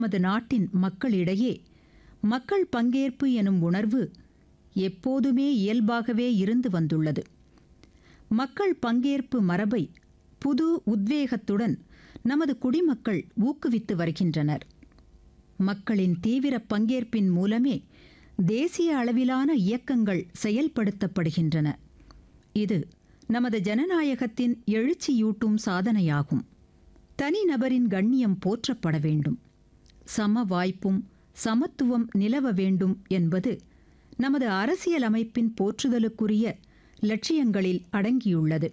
நமது நாட்டின் மக்களிடையே மக்கள் பங்கேற்பு எனும் உணர்வு எப்போதுமே இயல்பாகவே இருந்து வந்துள்ளது மக்கள் பங்கேற்பு மரபை புது உத்வேகத்துடன் நமது குடிமக்கள் ஊக்குவித்து வருகின்றனர் மக்களின் தீவிர பங்கேற்பின் மூலமே தேசிய அளவிலான இயக்கங்கள் செயல்படுத்தப்படுகின்றன இது நமது ஜனநாயகத்தின் எழுச்சியூட்டும் சாதனையாகும் தனிநபரின் கண்ணியம் போற்றப்பட வேண்டும் சம வாய்ப்பும் சமத்துவம் நிலவ வேண்டும் என்பது நமது அரசியலமைப்பின் போற்றுதலுக்குரிய லட்சியங்களில் அடங்கியுள்ளது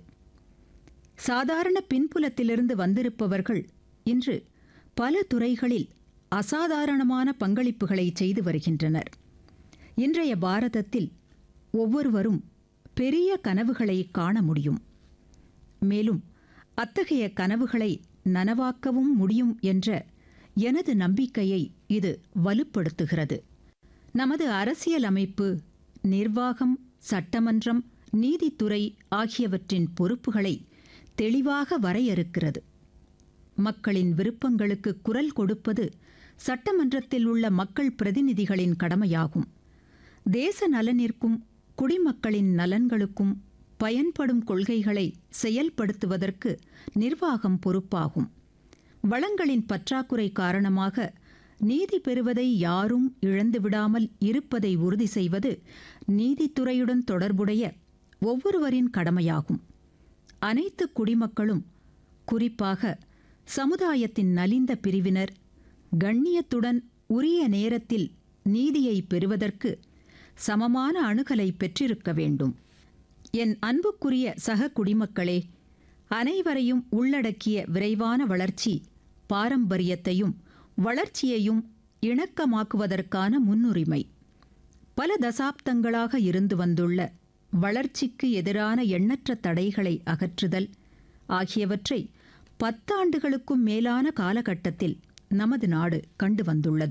சாதாரண பின்புலத்திலிருந்து வந்திருப்பவர்கள் இன்று பல துறைகளில் அசாதாரணமான பங்களிப்புகளை செய்து வருகின்றனர் இன்றைய பாரதத்தில் ஒவ்வொருவரும் பெரிய கனவுகளை காண முடியும் மேலும் அத்தகைய கனவுகளை நனவாக்கவும் முடியும் என்ற எனது நம்பிக்கையை இது வலுப்படுத்துகிறது நமது அரசியலமைப்பு நிர்வாகம் சட்டமன்றம் நீதித்துறை ஆகியவற்றின் பொறுப்புகளை தெளிவாக வரையறுக்கிறது மக்களின் விருப்பங்களுக்கு குரல் கொடுப்பது சட்டமன்றத்தில் உள்ள மக்கள் பிரதிநிதிகளின் கடமையாகும் தேச நலனிற்கும் குடிமக்களின் நலன்களுக்கும் பயன்படும் கொள்கைகளை செயல்படுத்துவதற்கு நிர்வாகம் பொறுப்பாகும் வளங்களின் பற்றாக்குறை காரணமாக நீதி பெறுவதை யாரும் இழந்துவிடாமல் இருப்பதை உறுதி செய்வது நீதித்துறையுடன் தொடர்புடைய ஒவ்வொருவரின் கடமையாகும் அனைத்து குடிமக்களும் குறிப்பாக சமுதாயத்தின் நலிந்த பிரிவினர் கண்ணியத்துடன் உரிய நேரத்தில் நீதியை பெறுவதற்கு சமமான அணுகலை பெற்றிருக்க வேண்டும் என் அன்புக்குரிய சக குடிமக்களே அனைவரையும் உள்ளடக்கிய விரைவான வளர்ச்சி பாரம்பரியத்தையும் வளர்ச்சியையும் இணக்கமாக்குவதற்கான முன்னுரிமை பல தசாப்தங்களாக இருந்து வந்துள்ள வளர்ச்சிக்கு எதிரான எண்ணற்ற தடைகளை அகற்றுதல் ஆகியவற்றை பத்தாண்டுகளுக்கும் மேலான காலகட்டத்தில் நமது நாடு கண்டு வந்துள்ளது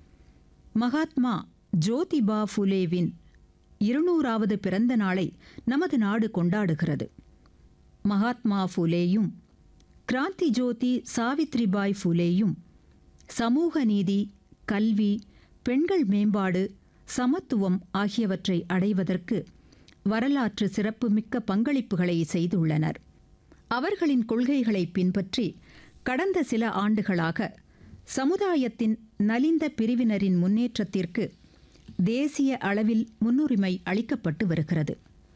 மகாத்மா ஜோதிபா ஃபுலேவின் இருநூறாவது பிறந்த நாளை நமது நாடு கொண்டாடுகிறது மகாத்மா ஃபுலேயும் கிராந்தி ஜோதி சாவித்ரிபாய் ஃபுலேயும் சமூக நீதி கல்வி பெண்கள் மேம்பாடு சமத்துவம் ஆகியவற்றை அடைவதற்கு வரலாற்று சிறப்புமிக்க பங்களிப்புகளை செய்துள்ளனர் அவர்களின் கொள்கைகளை பின்பற்றி கடந்த சில ஆண்டுகளாக சமுதாயத்தின் நலிந்த பிரிவினரின் முன்னேற்றத்திற்கு தேசிய அளவில் முன்னுரிமை அளிக்கப்பட்டு வருகிறது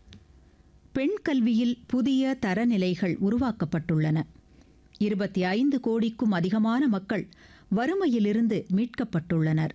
பெண் கல்வியில் புதிய தரநிலைகள் உருவாக்கப்பட்டுள்ளன இருபத்தி ஐந்து கோடிக்கும் அதிகமான மக்கள் வறுமையிலிருந்து மீட்கப்பட்டுள்ளனர்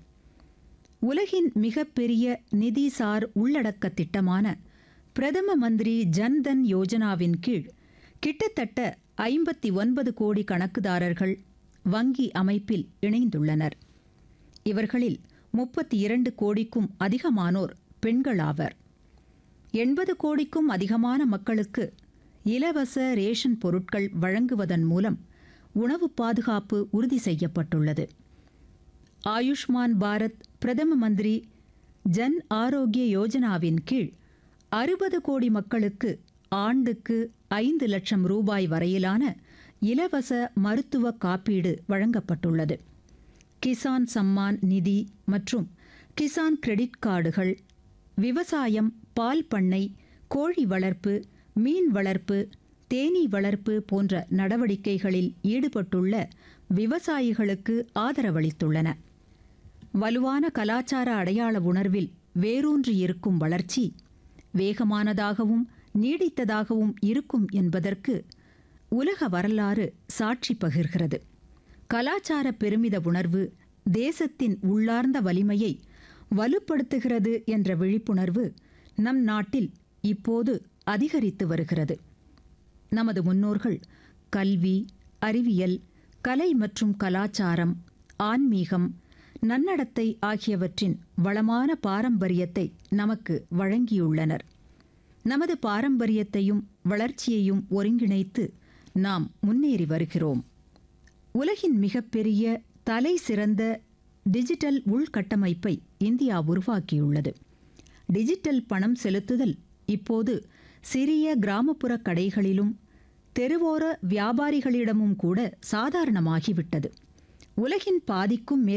உலகின் மிகப்பெரிய நிதிசார் உள்ளடக்க திட்டமான பிரதம மந்திரி ஜன்தன் யோஜனாவின் கீழ் கிட்டத்தட்ட ஐம்பத்தி ஒன்பது கோடி கணக்குதாரர்கள் வங்கி அமைப்பில் இணைந்துள்ளனர் இவர்களில் முப்பத்தி இரண்டு கோடிக்கும் அதிகமானோர் பெண்களாவர் எண்பது கோடிக்கும் அதிகமான மக்களுக்கு இலவச ரேஷன் பொருட்கள் வழங்குவதன் மூலம் உணவு பாதுகாப்பு உறுதி செய்யப்பட்டுள்ளது ஆயுஷ்மான் பாரத் பிரதம மந்திரி ஜன் ஆரோக்கிய யோஜனாவின் கீழ் அறுபது கோடி மக்களுக்கு ஆண்டுக்கு ஐந்து லட்சம் ரூபாய் வரையிலான இலவச மருத்துவ காப்பீடு வழங்கப்பட்டுள்ளது கிசான் சம்மான் நிதி மற்றும் கிசான் கிரெடிட் கார்டுகள் விவசாயம் பால் பண்ணை கோழி வளர்ப்பு மீன் வளர்ப்பு தேனீ வளர்ப்பு போன்ற நடவடிக்கைகளில் ஈடுபட்டுள்ள விவசாயிகளுக்கு ஆதரவளித்துள்ளன வலுவான கலாச்சார அடையாள உணர்வில் வேரூன்றி இருக்கும் வளர்ச்சி வேகமானதாகவும் நீடித்ததாகவும் இருக்கும் என்பதற்கு உலக வரலாறு சாட்சி பகிர்கிறது கலாச்சார பெருமித உணர்வு தேசத்தின் உள்ளார்ந்த வலிமையை வலுப்படுத்துகிறது என்ற விழிப்புணர்வு நம் நாட்டில் இப்போது அதிகரித்து வருகிறது நமது முன்னோர்கள் கல்வி அறிவியல் கலை மற்றும் கலாச்சாரம் ஆன்மீகம் நன்னடத்தை ஆகியவற்றின் வளமான பாரம்பரியத்தை நமக்கு வழங்கியுள்ளனர் நமது பாரம்பரியத்தையும் வளர்ச்சியையும் ஒருங்கிணைத்து நாம் முன்னேறி வருகிறோம் உலகின் மிகப்பெரிய தலை சிறந்த டிஜிட்டல் உள்கட்டமைப்பை இந்தியா உருவாக்கியுள்ளது டிஜிட்டல் பணம் செலுத்துதல் இப்போது சிறிய கிராமப்புற கடைகளிலும் தெருவோர வியாபாரிகளிடமும் கூட சாதாரணமாகிவிட்டது உலகின் பாதிக்கும்